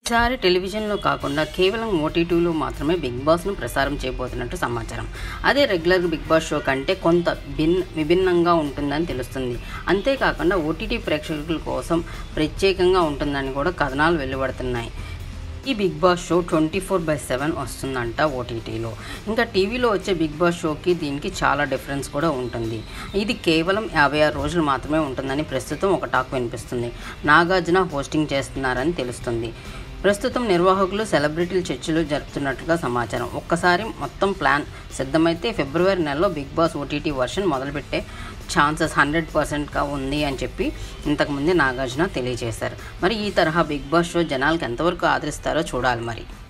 ఈసారి టెలివిజన్లో కాకుండా కేవలం ఓటీటీలో మాత్రమే బిగ్ బాస్ను ప్రసారం చేయబోతున్నట్టు సమాచారం అదే రెగ్యులర్ బిగ్ బాస్ షో కంటే కొంత భిన్న విభిన్నంగా ఉంటుందని తెలుస్తుంది అంతేకాకుండా ఓటీటీ ప్రేక్షకుల కోసం ప్రత్యేకంగా ఉంటుందని కూడా కథనాలు వెలువడుతున్నాయి ఈ big boss show twenty four by seven వస్తుందంట ఓటీటీలో ఇంకా టీవీలో వచ్చే బిగ్ బాస్ షోకి దీనికి చాలా డిఫరెన్స్ కూడా ఉంటుంది ఇది కేవలం యాభై ఆరు రోజులు మాత్రమే ఉంటుందని ప్రస్తుతం ఒక టాక్ వినిపిస్తుంది నాగార్జున హోస్టింగ్ చేస్తున్నారని తెలుస్తుంది ప్రస్తుతం నిర్వాహకులు సెలబ్రిటీల చర్చలు జరుపుతున్నట్లుగా సమాచారం ఒక్కసారి మొత్తం ప్లాన్ సిద్ధమైతే ఫిబ్రవరి నెలలో బిగ్ బాస్ ఓటీటీ వర్షన్ మొదలుపెట్టే ఛాన్సెస్ హండ్రెడ్ పర్సెంట్గా ఉంది అని చెప్పి ఇంతకుముందే నాగార్జున తెలియజేశారు మరి ఈ తరహా బిగ్ బాస్ షో జనాలకు ఎంతవరకు ఆదరిస్తారో చూడాలి మరి